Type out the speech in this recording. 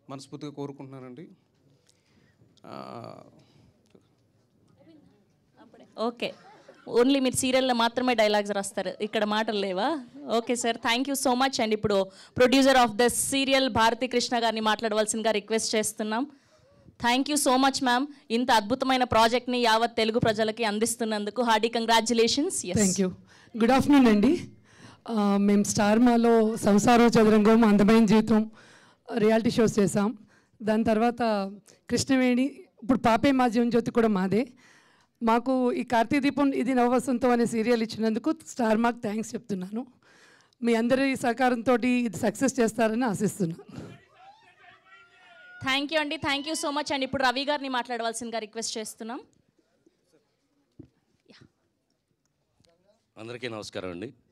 మనస్ఫూర్తిగా కోరుకుంటున్నానండి ఆ, ఓకే ఓన్లీ మీరు సీరియల్లో మాత్రమే డైలాగ్స్ రాస్తారు ఇక్కడ మాటలు లేవా okay sir thank you so much and ఇప్పుడు producer of the serial Bharathi Krishna గారిని మాట్లాడవలసిందిగా రిక్వెస్ట్ చేస్తున్నాం thank you so much ma'am ఇంత అద్భుతమైన ప్రాజెక్ట్ని యావత్ తెలుగు ప్రజలకి అందిస్తున్నందుకు hearty congratulations thank you good afternoon అండి ఆ, మేము స్టార్ మాలో సంసారం చదరంగం అందమైన జీవితం రియాలిటీ షోస్ చేసాం దాని తర్వాత కృష్ణవేణి ఇప్పుడు పాపే మా జీవన జ్యోతి కూడా మాదే మాకు ఈ కార్తీక దీపం ఇది నవవసంతం అనే సీరియల్ ఇచ్చినందుకు స్టార్ మాకు థ్యాంక్స్ చెప్తున్నాను మీ అందరి సహకారంతో ఇది సక్సెస్ చేస్తారని ఆశిస్తున్నాను థ్యాంక్ యూ అండి thank you so much and ఇప్పుడు రవి గారిని మాట్లాడవలసిందిగా రిక్వెస్ట్ చేస్తున్నాం అందరికీ నమస్కారం అండి